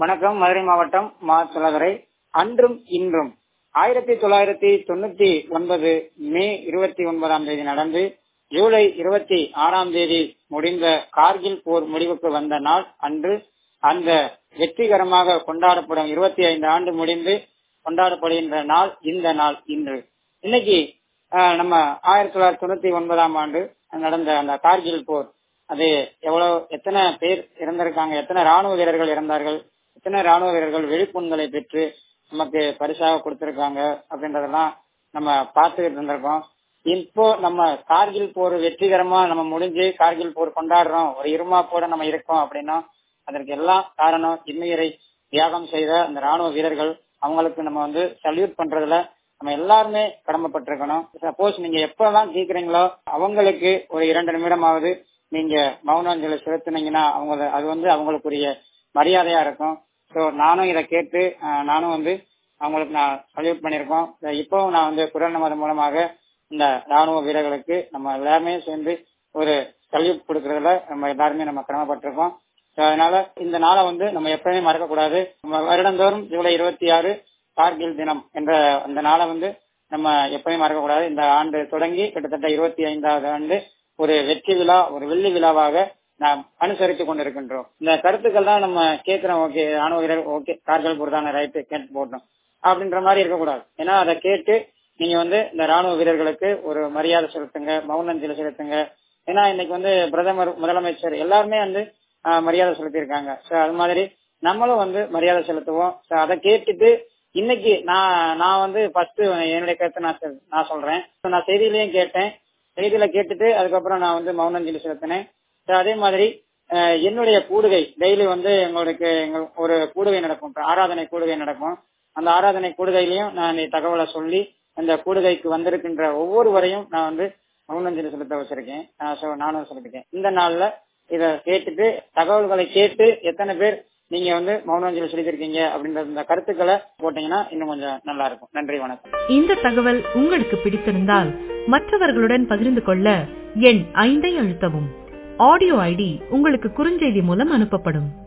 வணக்கம் மதுரை மாவட்டம் மா சுலகரை அன்றும் இன்றும் ஆயிரத்தி தொள்ளாயிரத்தி தொண்ணூத்தி ஒன்பது மே இருபத்தி ஒன்பதாம் தேதி நடந்து ஜூலை இருபத்தி ஆறாம் தேதி முடிந்த கார்கில் போர் முடிவுக்கு வந்த நாள் அன்று அந்த வெற்றிகரமாக கொண்டாடப்படும் இருபத்தி ஐந்து ஆண்டு முடிந்து கொண்டாடப்படுகின்ற நாள் இந்த நாள் இன்று இன்னைக்கு ஆஹ், நம்ம ஆயிரத்தி தொள்ளாயிரத்தி தொண்ணூத்தி ஒன்பதாம் ஆண்டு நடந்த அந்த கார்கில் போர் அது எவ்வளவு எத்தனை பேர் இறந்திருக்காங்க எத்தனை ராணுவ வீரர்கள் இறந்தார்கள் எத்தனை ராணுவ வீரர்கள் விழிப்புண்களை பெற்று நமக்கு பரிசாக கொடுத்திருக்காங்க அப்படின்றதெல்லாம் நம்ம பார்த்துக்கிட்டு இருந்திருக்கோம் இப்போ நம்ம கார்கில் போர் வெற்றிகரமா நம்ம முடிஞ்சு கார்கில் போர் கொண்டாடுறோம் ஒரு இருமாப்போட நம்ம இருக்கோம் அப்படின்னா அதற்கு எல்லாம் காரணம் இன்னுயிரை தியாகம் செய்த அந்த ராணுவ வீரர்கள் அவங்களுக்கு நம்ம வந்து சல்யூட் பண்றதுல நம்ம எல்லாருமே கடமைப்பட்டிருக்கணும் சப்போஸ் நீங்க எப்பெல்லாம் கேக்குறீங்களோ அவங்களுக்கு ஒரு இரண்டு நிமிடமாவது நீங்க மௌனாஞ்சலி செலுத்துனீங்கன்னா அவங்க அது வந்து அவங்களுக்குரிய மரியாதையா இருக்கும் ஸோ நானும் இதை கேட்டு அஹ், நானும் வந்து அவங்களுக்கு நான் சல்யூட் பண்ணியிருக்கோம் இப்போ நான் வந்து குரல் நமது மூலமாக இந்த ராணுவ வீரர்களுக்கு நம்ம எல்லாருமே சேர்ந்து ஒரு சல்யூட் கொடுக்கறதுல நம்ம எல்லாருமே நம்ம கடமைப்பட்டிருக்கோம் So, அதனால இந்த நாளை வந்து நம்ம எப்பவுமே மறக்க கூடாது நம்ம வருடந்தோறும் ஜூலை இருபத்தி ஆறு கார்கில் தினம் என்ற அந்த நாளை வந்து நம்ம எப்பவுமே மறக்க கூடாது இந்த ஆண்டு தொடங்கி கிட்டத்தட்ட இருபத்தி ஐந்தாவது ஆண்டு ஒரு வெற்றி விழா ஒரு வெள்ளி விழாவாக நாம் அனுசரித்துக் கொண்டிருக்கின்றோம் இந்த கருத்துக்கள் தான் நம்ம கேட்கிறோம் ஓகே ராணுவ வீரர் ஓகே கார்கில் போர் தானே ரைட்டு கேட்டு போட்டோம் அப்படின்ற மாதிரி இருக்கக்கூடாது ஏன்னா அதை கேட்டு நீங்க வந்து இந்த ராணுவ வீரர்களுக்கு ஒரு மரியாதை செலுத்துங்க மௌனஞ்சலி செலுத்துங்க ஏன்னா இன்னைக்கு வந்து பிரதமர் முதலமைச்சர் எல்லாருமே வந்து ஆஹ், மரியாதை செலுத்தியிருக்காங்க சோ அது மாதிரி நம்மளும் வந்து மரியாதை செலுத்துவோம் சோ அதை கேட்டுட்டு இன்னைக்கு நான் நான் வந்து ஃபர்ஸ்ட் என்னுடைய கருத்தை நான் சொல்- நான் சொல்றேன் So, நான் செய்தியிலையும் கேட்டேன் செய்தியில கேட்டுட்டு அதுக்கப்புறம் நான் வந்து மௌனஞ்சலி செலுத்தினேன் So, அதே மாதிரி அஹ், என்னுடைய கூடுகை டெய்லி வந்து எங்களுக்கு எங்க ஒரு கூடுகை நடக்கும் இப்ப ஆராதனை கூடுகை நடக்கும் அந்த ஆராதனை கூடுகையிலையும் நான் இந்த தகவலை சொல்லி அந்த கூடுகைக்கு வந்திருக்கின்ற ஒவ்வொருவரையும் நான் வந்து மௌனஞ்சலி செலுத்த வச்சிருக்கேன் ஸோ நானும் செலுத்திருக்கேன் இந்த நாள்ல இத கேட்டுட்டு தகவல்களை கேட்டு எத்தனை பேர் நீங்க வந்து மௌனாஞ்சலி செலுத்திருக்கீங்க அப்படின்ற இந்த கருத்துக்களை போட்டீங்கன்னா இன்னும் கொஞ்சம் நல்லா இருக்கும் நன்றி வணக்கம் இந்த தகவல் உங்களுக்கு பிடித்திருந்தால் மற்றவர்களுடன் பகிர்ந்து கொள்ள எண் ஐந்தை அழுத்தவும் ஆடியோ ஐடி உங்களுக்கு குறுஞ்செய்தி மூலம் அனுப்பப்படும்